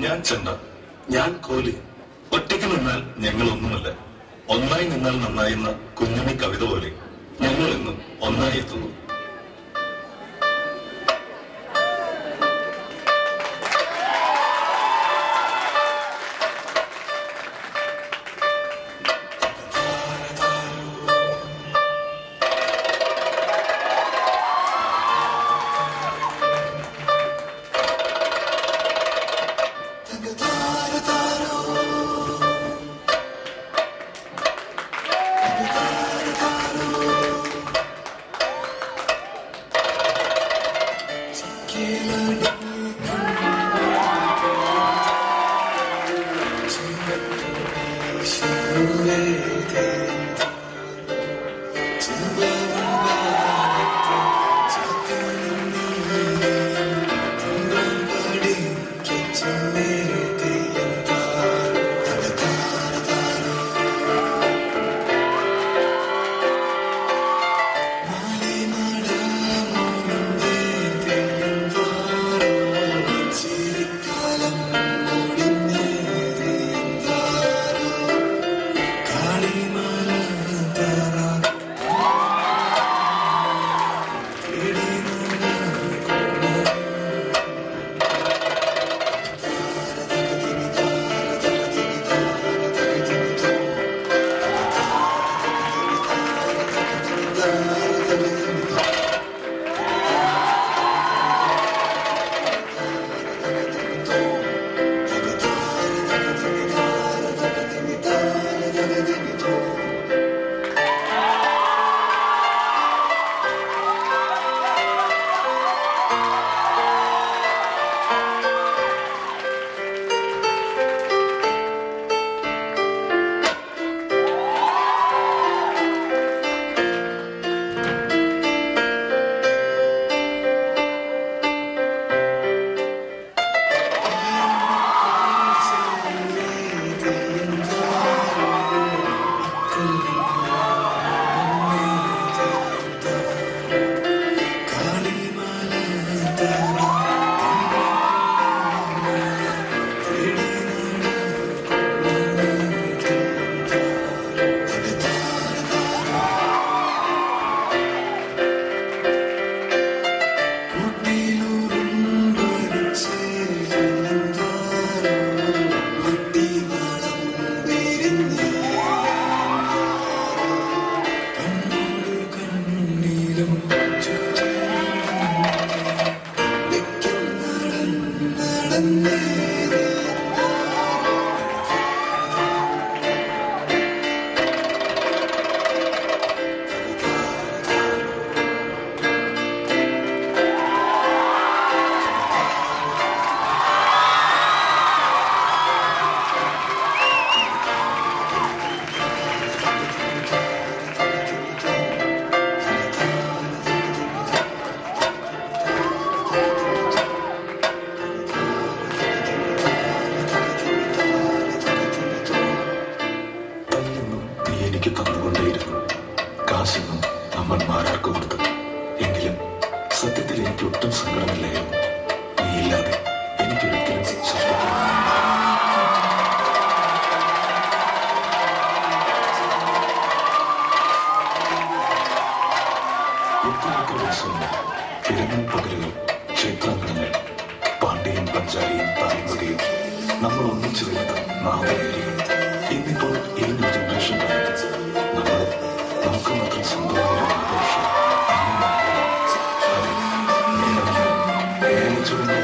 ഞാൻ ചെണ്ട ഞാൻ കോലി ഒറ്റയ്ക്ക് നിന്നാൽ ഞങ്ങൾ ഒന്നുമല്ല ഒന്നായി നിന്നാൽ നന്നായെന്ന കുഞ്ഞുണ്ണി കവിത പോലെ ഞങ്ങൾ എന്നും ഒന്നായി എത്തുന്നു തന്നെന്നും നീ എനിക്ക് തന്നുകൊണ്ടേയിരുന്നു കാശെന്നും നമ്മൾ മാരാർക്ക് കൊടുത്തു എങ്കിലും സത്യത്തിൽ എനിക്ക് ഒട്ടും സങ്കടമില്ലായിരുന്നു നീയില്ലാതെ എനിക്കൊരിക്കലും സൃഷ്ടിക്കാൻ എത്രയൊക്കെ ഉത്സവങ്ങൾ തിരഞ്ഞൽ പകലുകൾ ക്ഷേത്രാങ്കണങ്ങൾ പാണ്ഡ്യയും പഞ്ചാരിയും തായ്മതയും നമ്മൾ ഒന്നിച്ചു വരുന്ന നാമേരികൾ ഇന്നിപ്പോൾ ഈ ന്യൂ ജനറേഷൻ കാലത്ത് നമ്മൾ നമുക്ക് മാത്രം സ്വന്തമായ ഒരു ആഘോഷം അന്ന് മാത്രം. അതെ, നേരമല്ല, പ്രേമിച്ചിരുന്ന